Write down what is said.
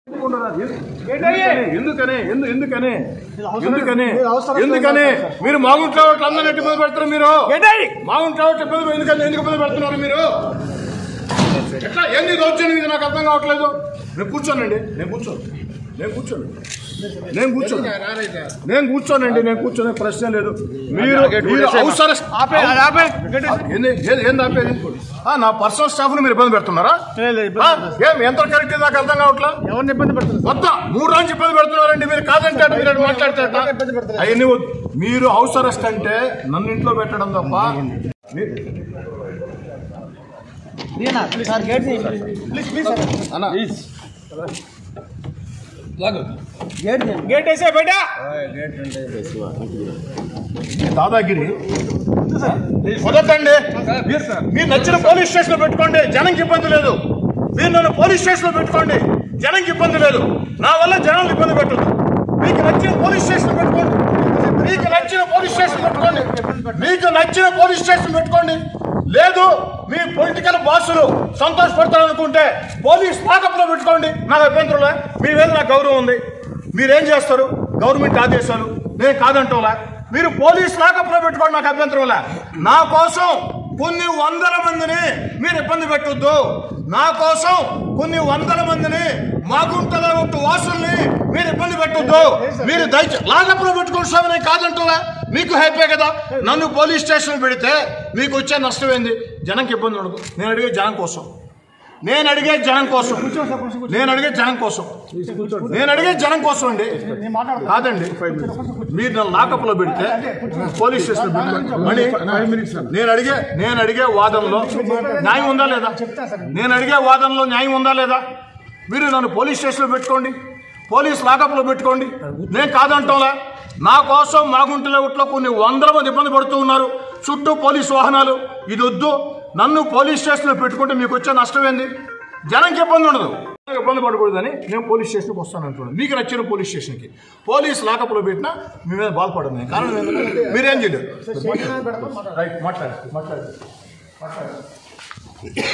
ఎందుకనే ఎందు- ఎందుకనే ఎందుకనే ఎందుకనే మీరు మాగుంట్లో అందరూ ఎట్టి ఇబ్బంది పెడతారు మీరు మాగుంట్లో ఇబ్బంది ఎందుకని ఎందుకు ఇబ్బంది పెడుతున్నారు మీరు ఎట్లా ఏంది దౌర్జన్యం ఇది నాకు అర్థం కావట్లేదు నేను కూర్చోనండి నేను కూర్చోను నేను కూర్చోను నేను కూర్చోను నేను కూర్చోనండి నేను కూర్చోనే ప్రశ్న లేదు మీరు మీరు అవసర ఏంది ఏంది- ఏంది ఆపేది ఆ, నా పర్సనల్ స్టాఫ్ మీరు ఇబ్బంది పెడుతున్నారా ఆ, ఏం ఎంత కరెక్ట్ నాకు అర్థం కావట్లా ఎవరిని ఇబ్బంది పెడుతుంది మొత్తం మూడు రోజులు ఇబ్బంది పెడుతున్నారండి మీరు కాదంటే అటు మీరు అటు మాట్లాడితే ఎట్లా? అవన్నీ వద్దు. మీరు హౌస్ అరెస్ట్ అంటే నన్ను ఇంట్లో పెట్టడం తప్ప మీ- సార్ గేట్ తీయండి ప్లీజ్ ప్లీజ్ సార్ అన్న గేట్ తీయండి గేట్ వేసే బయట ఈ దాదాగిరి వదలండి మీరు నచ్చిన పోలీస్ స్టేషన్ లో పెట్టుకోండి జనంకి ఇబ్బంది లేదు మీరు నన్ను పోలీస్ స్టేషన్ లో పెట్టుకోండి జనంకి ఇబ్బంది లేదు నా వల్ల జనాలు ఇబ్బంది పెట్టదు మీకు నచ్చిన పోలీస్ స్టేషన్ పెట్టుకోండి మీకు నచ్చిన పోలీస్ స్టేషన్ పెట్టుకోండి మీకు నచ్చిన పోలీస్ స్టేషన్ పెట్టుకోండి లేదు మీ పొలిటికల్ బాసులు సంతోషపడతారనుకుంటే పోలీస్ లో పెట్టుకోండి నాకు అభ్యంతరంలే మీ మీద నాకు గౌరవం ఉంది మీరేం చేస్తారు గవర్నమెంట్ ఆదేశాలు నేను కాదంటోలా మీరు పోలీస్ లాకప్లో పెట్టుకోండి నాకు అభ్యంతరంలే నా కోసం కొన్ని వందల మందిని మీరు ఇబ్బంది పెట్టొద్దు నా కోసం కొన్ని వందల మందిని మాగుంటల ఒకటి వాసుల్ని మీరు ఇబ్బంది పెట్టొద్దు మీరు దయచేసి లాకప్లో పెట్టుకోండి స్వామి నేను కాదంటోలా మీకు హ్యాపీ కదా నన్ను పోలీస్ స్టేషన్ పెడితే మీకు వచ్చే నష్టం ఏంది జనంకి ఇబ్బంది ఉండదు నేను అడిగే జనం కోసం నేను అడిగే జనం కోసం నేను అడిగే జనం కోసం నేను అడిగే జనం కోసం అండి కాదండి మీరు నన్ను లాకప్లో పెడితే పోలీస్ స్టేషన్ మళ్ళీ నేను అడిగే నేను అడిగే వాదనలో న్యాయం ఉందా లేదా నేను అడిగే వాదనలో న్యాయం ఉందా లేదా మీరు నన్ను పోలీస్ స్టేషన్లో పెట్టుకోండి పోలీస్ లాకప్లో పెట్టుకోండి నేను కాదంటోలా నా కోసం మాగుంటల ఉట్లో కొన్ని వందల మంది ఇబ్బంది పడుతూ ఉన్నారు చుట్టూ పోలీస్ వాహనాలు ఇది వద్దు నన్ను పోలీస్ స్టేషన్లో పెట్టుకుంటే మీకు వచ్చే నష్టం ఏంది జనంకి ఇబ్బంది ఉండదు ఇబ్బంది పడకూడదని నేను పోలీస్ స్టేషన్కి వస్తాను అంటున్నాను మీకు నచ్చిన పోలీస్ స్టేషన్కి పోలీస్ లాకప్లో పెట్టినా మీ మీద బాధపడదు నేను కారణం ఏంటంటే మీరేం చేయలేదు రైట్ మాట్లాడండి మాట్లాడండి మాట్లాడండి